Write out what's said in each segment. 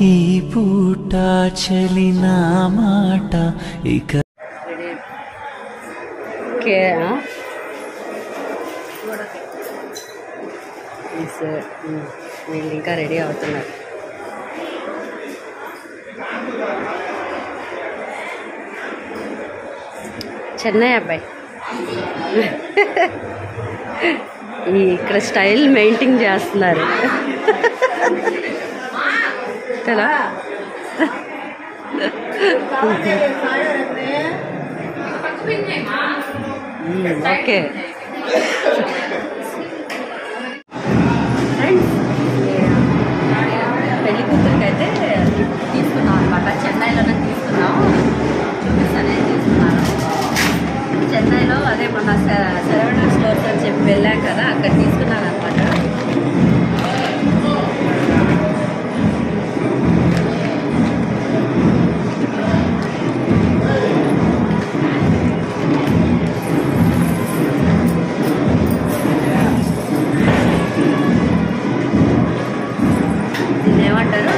ఈ పూట చలిన మాట ఇక ఓకే వీళ్ళు ఇంకా రెడీ అవుతున్నారు చెన్నై అబ్బాయి ఈ ఇక్కడ స్టైల్ మెయింటైన్ చేస్తున్నారు కదా ఓకే పెళ్లి కూతురికి అయితే తీసుకున్నాం అనమాట చెన్నైలోనే తీసుకున్నాం చూపిస్తానే తీసుకున్నాను చెన్నైలో అదే మొన్న సెరవణ స్టోర్స్ అని చెప్పి వెళ్ళాం కదా అక్కడ తీసుకున్నాను అనమాట దీన్ని ఏమంటారు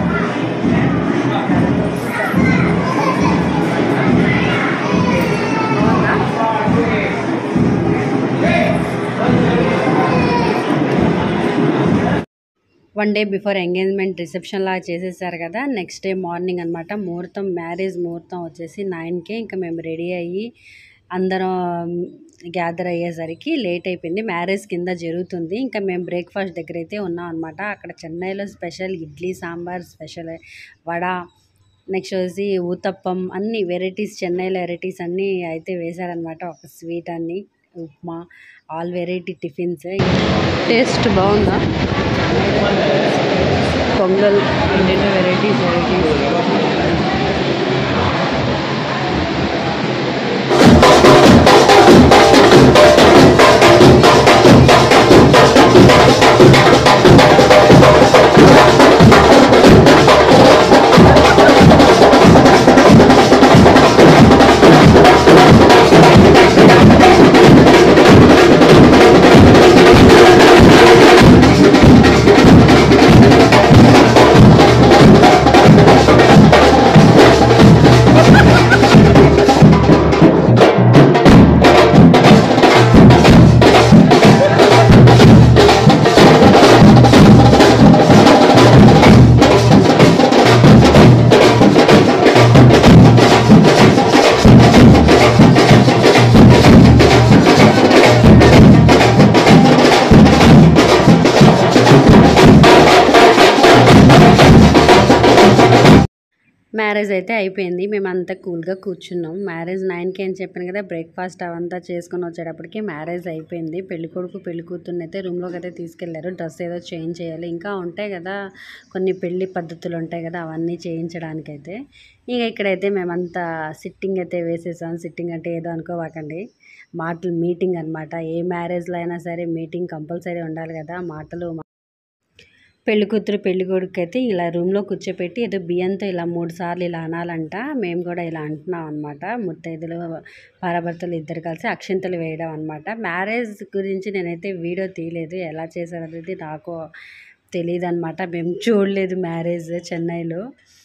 one day before engagement reception లాగా చేసేసారు కదా నెక్స్ట్ డే మార్నింగ్ అనమాట ముహూర్తం మ్యారేజ్ ముహూర్తం వచ్చేసి నైన్కే ఇంకా మేము రెడీ అయ్యి అందరం గ్యాదర్ అయ్యేసరికి లేట్ అయిపోయింది మ్యారేజ్ కింద జరుగుతుంది ఇంకా మేము బ్రేక్ఫాస్ట్ దగ్గర అయితే ఉన్నాం అనమాట అక్కడ చెన్నైలో special idli sambar special vada next వచ్చి ఊతప్పం అన్ని వెరైటీస్ చెన్నైలో వెరైటీస్ అన్నీ అయితే వేశారనమాట ఒక స్వీట్ అన్ని upma all variety tiffins taste బాగుందా పొంగల్ ఎన్నెన్నో వెరైటీస్ వెరైటీస్ మ్యారేజ్ అయితే అయిపోయింది మేము అంతా కూల్గా కూర్చున్నాం మ్యారేజ్ నైన్కి అని చెప్పాను కదా బ్రేక్ఫాస్ట్ అవంతా చేసుకొని వచ్చేటప్పటికి మ్యారేజ్ అయిపోయింది పెళ్లి కొడుకు పెళ్లి కూతుర్ని అయితే రూమ్లోకి అయితే తీసుకెళ్లారు డ్రెస్ ఏదో చేంజ్ చేయాలి ఇంకా ఉంటాయి కదా కొన్ని పెళ్లి పద్ధతులు ఉంటాయి కదా అవన్నీ చేయించడానికైతే ఇక ఇక్కడైతే మేమంతా సిట్టింగ్ అయితే వేసేసాం సిట్టింగ్ అంటే ఏదో అనుకోవాకండి మాటలు మీటింగ్ అనమాట ఏ మ్యారేజ్లో అయినా సరే మీటింగ్ కంపల్సరీ ఉండాలి కదా మాటలు పెళ్లి కూతురు పెళ్లి కొడుకు అయితే ఇలా రూమ్లో కూర్చోపెట్టి ఏదో బియ్యంతో ఇలా మూడు సార్లు ఇలా అనాలంట మేము కూడా ఇలా అంటున్నాం అనమాట ముత్తైదులు భార్యాభర్తలు ఇద్దరు కలిసి అక్షింతలు వేయడం అనమాట మ్యారేజ్ గురించి నేనైతే వీడియో తీయలేదు ఎలా చేశారు అనేది నాకు తెలియదు అనమాట మేము చూడలేదు మ్యారేజ్ చెన్నైలో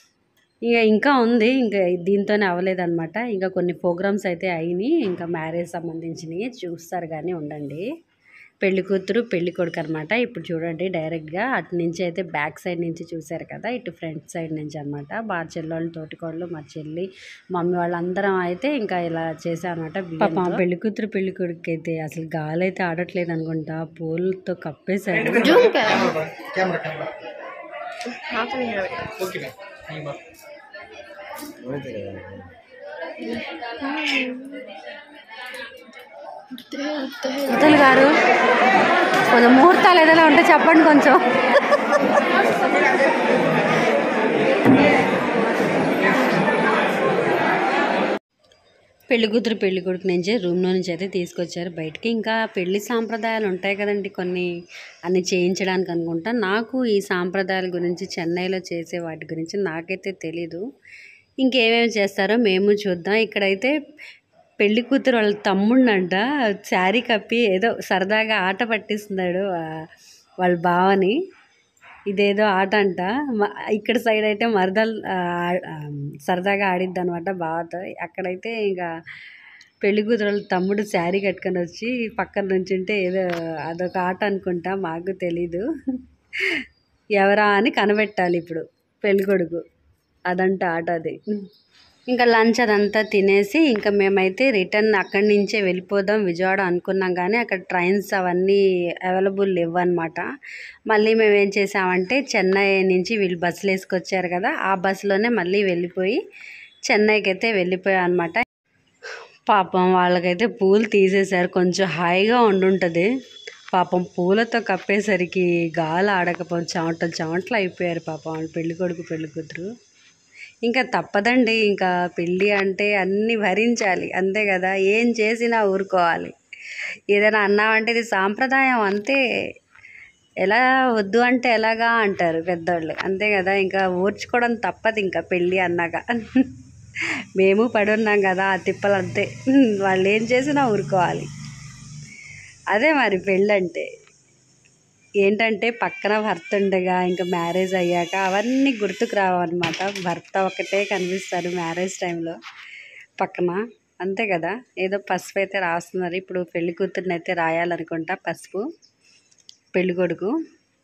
ఇక ఇంకా ఉంది ఇంకా దీంతోనే అవ్వలేదు అనమాట ఇంకా కొన్ని ప్రోగ్రామ్స్ అయితే అయినాయి ఇంకా మ్యారేజ్ సంబంధించినవి చూస్తారు కానీ ఉండండి పెళ్లి కూతురు పెళ్లి కొడుకు అనమాట ఇప్పుడు చూడండి డైరెక్ట్గా అటు నుంచి అయితే బ్యాక్ సైడ్ నుంచి చూశారు కదా ఇటు ఫ్రంట్ సైడ్ నుంచి అనమాట మా చెల్లెళ్ళు తోటికోళ్ళు మా చెల్లి మమ్మీ వాళ్ళందరం అయితే ఇంకా ఇలా చేసామన్నమాట పాప పెళ్లి కూతురు పెళ్లి కొడుకు అయితే అసలు గాలి అయితే ఆడట్లేదు అనుకుంటా పూలతో కప్పేశాడు ముద్దలు గారు కొంచెం ముహూర్తాలు ఏదైనా ఉంటే చెప్పండి కొంచెం పెళ్లి కూతురు పెళ్లి కొడుకు నుంచి రూమ్లో నుంచి అయితే తీసుకొచ్చారు బయటికి ఇంకా పెళ్లి సాంప్రదాయాలు ఉంటాయి కదండి కొన్ని అన్ని చేయించడానికి అనుకుంటా నాకు ఈ సాంప్రదాయాల గురించి చెన్నైలో చేసే వాటి గురించి నాకైతే తెలీదు ఇంకేమేమి చేస్తారో మేము చూద్దాం ఇక్కడైతే పెళ్లి కూతురు వాళ్ళ తమ్ముడినంట శారీ కప్పి ఏదో సరదాగా ఆట పట్టిస్తున్నాడు ఆ, వాళ్ళ బావని ఇదేదో ఆట అంట మ- ఇక్కడ సైడ్ అయితే మరదలు ఆ, ఆ, సరదాగా ఆడిద్ది అనమాట బావతో అక్కడైతే ఇంకా పెళ్లి కూతురు తమ్ముడు శారీ కట్టుకొని వచ్చి పక్కన నుంచుంటే ఏదో అదొక ఆట అనుకుంటా మాకు తెలీదు ఎవరా అని కనబెట్టాలి ఇప్పుడు పెళ్లి కొడుకు అదంట ఆట అది ఇంకా లంచ్ అదంతా తినేసి ఇంకా మేమైతే రిటర్న్ అక్కడి నుంచే వెళ్ళిపోదాం విజయవాడ అనుకున్నాం కానీ అక్కడ ట్రైన్స్ అవన్నీ అవైలబుల్ లేవు అనమాట మళ్ళీ మేము ఏం చేసామంటే చెన్నై నుంచి వీళ్ళు బస్సులు వేసుకొచ్చారు కదా ఆ బస్సులోనే మళ్ళీ వెళ్ళిపోయి చెన్నైకి అయితే వెళ్ళిపోయాం అనమాట పాపం వాళ్ళకైతే పూలు తీసేశారు కొంచెం హాయిగా ఉండుంటుంది పాపం పూలతో కప్పేసరికి గాలి ఆడకపోతే చెమటలు చెమటలు అయిపోయారు పాపం వాళ్ళు పెళ్లి కొడుకు పెళ్లి కూతురు ఇంకా తప్పదండి ఇంకా పెళ్ళి అంటే అన్నీ భరించాలి అంతే కదా ఏం చేసినా ఊరుకోవాలి ఏదైనా అన్నామంటే ఇది సాంప్రదాయం అంతే ఎలా వద్దు అంటే ఎలాగా అంటారు పెద్దోళ్ళు అంతే కదా ఇంకా ఊర్చుకోవడం తప్పదు ఇంకా పెళ్ళి అన్నాక మేము పడి ఉన్నాం కదా ఆ తిప్పలు అంతే వాళ్ళు ఏం చేసినా ఊరుకోవాలి అదే మరి పెళ్ళంటే ఏంటంటే పక్కన భర్త ఉండగా ఇంకా మ్యారేజ్ అయ్యాక అవన్నీ గుర్తుకు రావన్నమాట భర్త ఒకటే కనిపిస్తారు మ్యారేజ్ టైంలో పక్కన అంతే కదా ఏదో పసుపు అయితే రాస్తున్నారు ఇప్పుడు పెళ్లి కూతుర్ని అయితే రాయాలనుకుంటా పసుపు పెళ్లి కొడుకు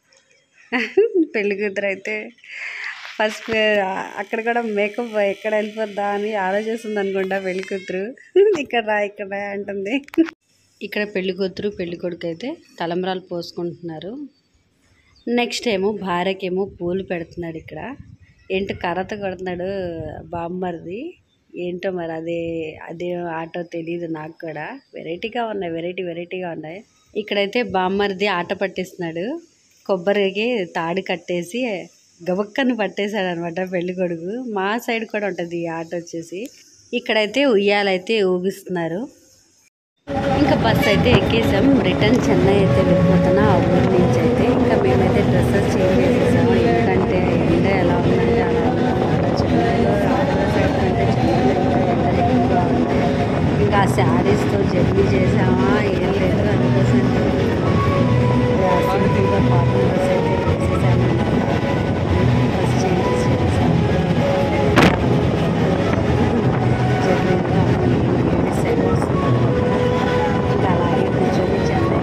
పెళ్లి కూతురు అయితే ఫస్ట్ అక్కడ కూడా మేకప్ ఎక్కడ వెళ్ళిపోద్దా అని ఆలోచిస్తుంది అనుకుంటా పెళ్లి కూతురు ఇక్కడ రా ఇక్కడ రా అంటుంది ఇక్కడ పెళ్లి కూతురు పెళ్లి కొడుకు అయితే తలంబ్రాలు పోసుకుంటున్నారు నెక్స్ట్ ఏమో భార్యకేమో పూలు పెడుతున్నాడు ఇక్కడ ఏంటో కర్రతో కొడుతున్నాడు బామ్మర్ది ఏంటో మరి అదే అదే ఆటో తెలియదు నాకు కూడా వెరైటీగా ఉన్నాయి వెరైటీ వెరైటీగా ఉన్నాయి ఇక్కడైతే బామ్మర్ది ఆట పట్టిస్తున్నాడు కొబ్బరికి తాడు కట్టేసి గబక్కను పట్టేశాడు అనమాట పెళ్లి కొడుకు మా సైడ్ కూడా ఉంటుంది ఈ ఆట వచ్చేసి ఇక్కడైతే ఉయ్యాలైతే ఊగిస్తున్నారు ఇంకా బస్ అయితే ఎక్కేసాం రిటర్న్ చెన్నై అయితే వెళ్ళిపోతున్నా ఆ ఊరి నుంచి అయితే ఇంకా మేమైతే డ్రెస్సెస్ చేంజ్ చేసేసాము ఎందుకంటే ఎండ ఎలా ఉందంటే అలా ఉందన్నమాట చెన్నైలో ఆంధ్ర సైడ్ కంటే చెన్నైలో ఇంకా ఎండ ఎక్కువగా ఉంది ఇంకా ఆ శారీస్తో జర్నీ చేసామా ఏం లేదు అందుకోసం సింపుల్గా కాటన్ డ్రెస్ అయితే వేసేసాను డ్రెస్ చేంజెస్ చేసాము జర్నీలో అమ్మాయి సెట్ వస్తుంది ఇంకా అలాగే కూర్చొని చెన్నై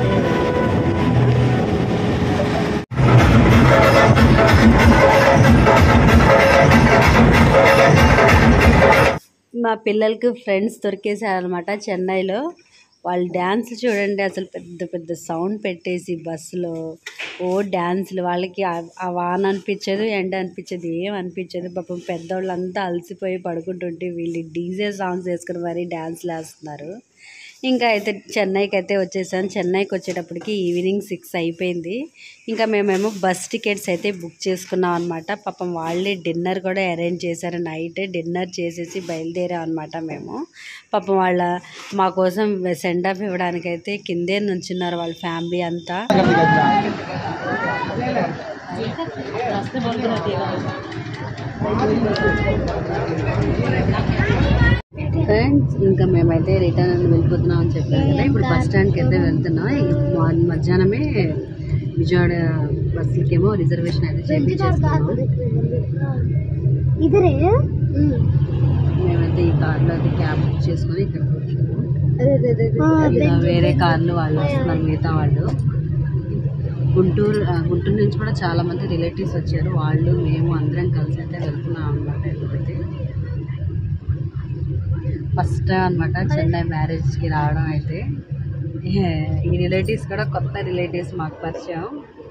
మా పిల్లలకి ఫ్రెండ్స్ దొరికేసారనమాట చెన్నైలో వాళ్ళు డ్యాన్స్ చూడండి అసలు పెద్ద పెద్ద సౌండ్ పెట్టేసి బస్సులో ఓ డ్యాన్సులు వాళ్ళకి ఆ- ఆ వాన అనిపించదు ఎండ అనిపించదు ఏం అనిపించదు పాపం పెద్దోళ్ళంతా అలసిపోయి పడుకుంటుంటే వీళ్ళు డీజే సాంగ్స్ వేసుకుని మరీ డ్యాన్స్లు వేస్తున్నారు ఇంకా అయితే చెన్నైకి అయితే వచ్చేసాను చెన్నైకి వచ్చేటప్పటికి ఈవినింగ్ సిక్స్ అయిపోయింది ఇంకా మేమేమో బస్ టికెట్స్ అయితే బుక్ చేసుకున్నాం అనమాట పాపం వాళ్ళే డిన్నర్ కూడా అరేంజ్ చేశారు నైట్ డిన్నర్ చేసేసి బయలుదేరాం అనమాట మేము పాపం వాళ్ళ మా కోసం సెండ్ ఆఫ్ ఇవ్వడానికి అయితే కిందే నుంచున్నారు వాళ్ళ ఫ్యామిలీ అంతా ఫ్రెండ్స్ ఇంకా మేమైతే రిటర్న్ అని వెళ్ళిపోతున్నాం అని చెప్పాను కదా ఇప్పుడు బస్ స్టాండ్కి అయితే వెళ్తున్నాం ఇక మా- మధ్యాహ్నమే విజయవాడ బస్సులకేమో రిజర్వేషన్ అయితే చేయించేస్తున్నాం ఇదరే మేమైతే ఈ కార్లో అయితే క్యాబ్ బుక్ చేసుకొని ఇక్కడ కూర్చున్నాం అదే అదే అదే ఇంకా వేరే కార్లు వాళ్ళు వస్తున్నారు మిగతా వాళ్ళు గుంటూరు ఆ, గుంటూరు నుంచి కూడా చాలా మంది రిలేటివ్స్ వచ్చారు వాళ్ళు మేము అందరం కలిసి అయితే వెళ్తున్నాం అనమాట ఇప్పుడైతే ఫస్ట్ అనమాట చెన్నై మ్యారేజ్కి రావడం అయితే ఏ- ఈ రిలేటివ్స్ కూడా కొత్త రిలేటివ్స్ మాకు పరిచయం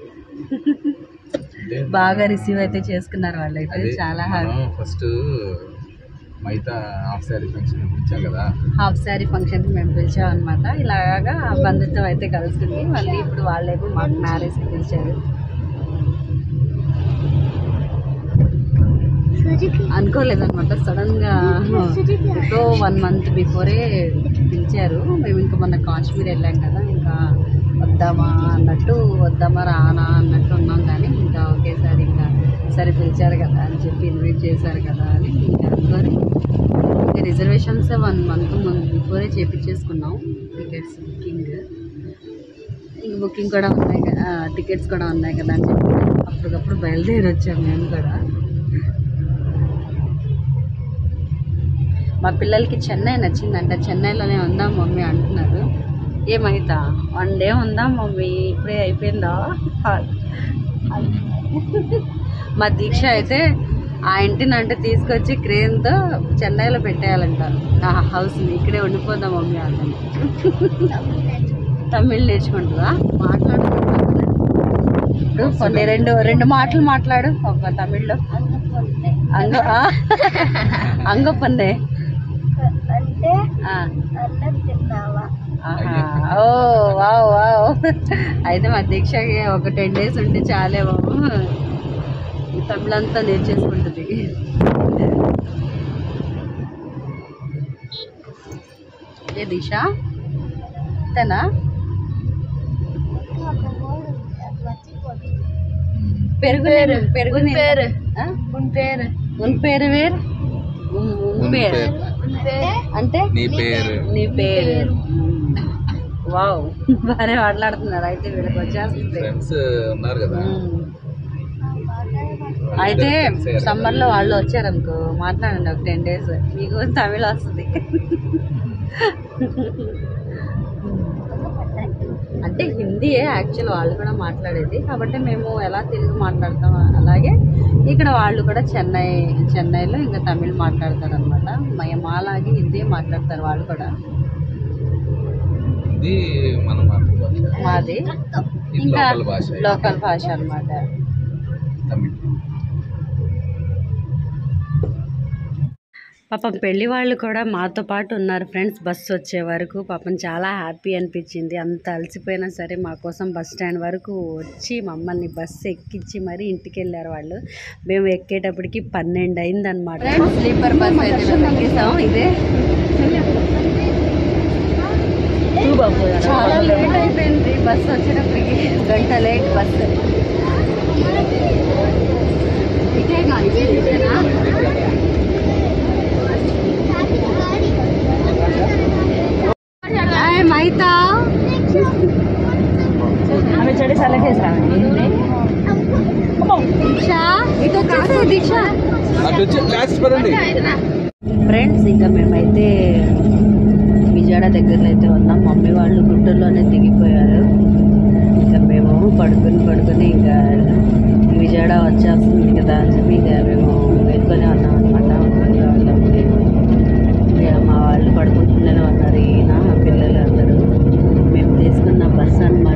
బాగా రిసీవ్ అయితే చేసుకున్నారు వాళ్ళైతే చాలా హ్యాపీ ఫస్ట్ మైతా హాఫ్ శారీ ఫంక్షన్ ఇచ్చాం కదా హాఫ్ శారీ ఫంక్షన్ మేము పిలిచాం అనమాట ఇలాగా బంధుత్వం అయితే కలిసింది మళ్ళీ ఇప్పుడు వాళ్ళేమో మాకు మ్యారేజ్కి పిలిచారు సుజుకి అనుకోలేదు అనమాట సడన్ గా ఎంతో వన్ మంత్ బిఫోరే పిలిచారు మేము ఇంకా మొన్న కాశ్మీర్ వెళ్ళాం కదా ఇంకా వద్దామా అన్నట్టు వద్దామా రానా అన్నట్టు ఉన్నాం కానీ ఇంకా ఒకేసారి ఇంకా సరే పిలిచారు కదా అని చెప్పి ఇన్వైట్ చేశారు కదా అని ఇంకా అనుకొని ఇంకా రిజర్వేషన్స్ వన్ మంత్ ముందు బిఫోరే చేపించేసుకున్నాం టికెట్స్ బుకింగ్ ఇంక బుకింగ్ కూడా ఉన్నాయి కదా టికెట్స్ కూడా ఉన్నాయి కదా అని చెప్పి అప్పటికప్పుడు బయలుదేరి వచ్చాం మేము కూడా మా పిల్లలకి చెన్నై నచ్చిందంట చెన్నైలోనే ఉందాం మమ్మీ అంటున్నారు ఏమైతా వన్ డే ఉందాం మమ్మీ ఇప్పుడే అయిపోయిందా మా దీక్ష అయితే ఆ ఇంటిని అంటే తీసుకొచ్చి క్రేన్తో చెన్నైలో పెట్టేయాలంట ఆ హౌస్ని ఇక్కడే ఉండిపోదాం మమ్మీ అంటుంది తమిళ్ నేర్చుకుంటుందా మాట్లాడు ఇప్పుడు కొన్ని రెండు రెండు మాటలు మాట్లాడు ఒక తమిళ్లో అంగ ఆ? అంగ పొన్నే అంటే ఆ. అన్నం తిన్నావా ఆహా. ఓ వావ్ వావ్ అయితే మా దీక్షకి ఒక టెన్ డేస్ ఉంటే చాలే బాబు ఈ తమిళంతా నేర్చేసుకుంటుంది ఏ దీక్ష అంతేనా ఒక మూడు అది మర్చిపోతుంది పెరుగు పెరుగు పేరు. ఆ? ఉన్ పేరు ఉన్ పేరు వేరు ఉన్ ఉన్ పేరు ఉన్ పేరు అంటే నీ పేరు నీ పేరు వావ్ బాగా మాట్లాడుతున్నారు అయితే వీళ్ళకి వచ్చేస్తుంది ఫ్రెండ్స్ ఉన్నారు కదా ఉమ్. అయితే సమ్మర్ లో వాళ్ళు వచ్చారనుకో మాట్లాడండి ఒక టెన్ డేస్ మీకు తమిళ వస్తుంది అంటే హిందీయే యాక్చువల్ వాళ్ళు కూడా మాట్లాడేది కాబట్టి మేము ఎలా తెలుగు మాట్లాడతాం అలాగే ఇక్కడ వాళ్ళు కూడా చెన్నై చెన్నైలో ఇంకా తమిళ్ మాట్లాడతారు అనమాట మేము అలాగే హిందీ మాట్లాడతారు వాళ్ళు కూడా ఇది మన మాతృభాష మాది ఇది ఇంకా లోకల్ భాష లోకల్ భాష అన్నమాట తమిళ్ పాపం పెళ్లి వాళ్ళు కూడా మాతో పాటు ఉన్నారు ఫ్రెండ్స్ బస్సు వచ్చే వరకు పాపం చాలా హ్యాపీ అనిపించింది అంత అలసిపోయినా సరే మా కోసం బస్ స్టాండ్ వరకు వచ్చి మమ్మల్ని బస్సు ఎక్కించి మరీ ఇంటికి వెళ్ళారు వాళ్ళు మేము ఎక్కేటప్పటికి పన్నెండు అయింది అనమాట స్లీపర్ బస్ అయితే మేము ఎక్కేసాం ఇదే చాలా లేట్ అయిపోయింది బస్సు వచ్చేటప్పటికి గంట లేట్ బస్సు ఇదేనా ఇదే ఇదేనా Ay, Maita. हमें चढ़े साले के దీక్ష ఇటు వచ్చేసే దీక్ష అటు వచ్చి క్లాస్ పదండి ఫ్రెండ్స్ ఇంకా మేమైతే విజయవాడ దగ్గరలో అయితే ఉన్నాం మమ్మీ వాళ్ళు గుంటూరులోనే దిగిపోయారు ఇంకా మేము పడుకుని పడుకుని ఇంకా విజయవాడ వచ్చేస్తుంది కదా అని చెప్పి ఇంకా మేము మేల్కొనే ఉన్నాం అనమాట ఇక మా వాళ్ళు పడుకుంటూనే ఉన్నారు ఈయన పిల్లలు అందరూ మేము తీసుకున్న బస్ అనమాట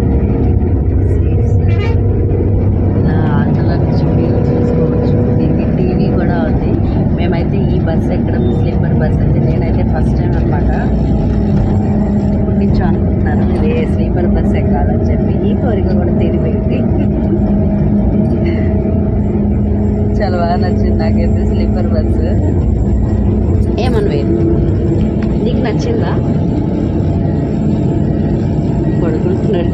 అందులో నుంచి మీరు చూసుకోవచ్చు దీనికి టీవీ కూడా ఉంది మేమైతే ఈ బస్ ఎక్కడం స్లీపర్ బస్ అయితే నేనైతే ఫస్ట్ టైం అనమాట నుంచి అనుకుంటున్నాను ఇదే స్లీపర్ బస్ ఎక్కాలని చెప్పి ఈ కోరిక కూడా తీరిపోయింది చాలా బాగా నచ్చింది నాకైతే స్లీపర్ బస్సు ఏమనవే నీకు నచ్చిందా పడుకుంటున్నాడు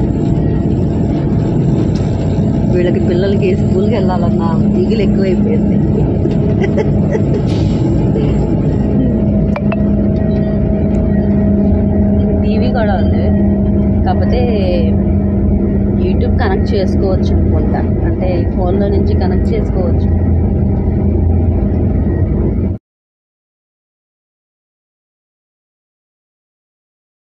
వీళ్ళకి పిల్లలకి స్కూల్కి వెళ్ళాలన్నా దిగులు ఎక్కువైపోయింది టీవీ కూడా ఉంది కాకపోతే యూట్యూబ్ కనెక్ట్ చేసుకోవచ్చు అనుకుంటా అంటే ఫోన్లో నుంచి కనెక్ట్ చేసుకోవచ్చు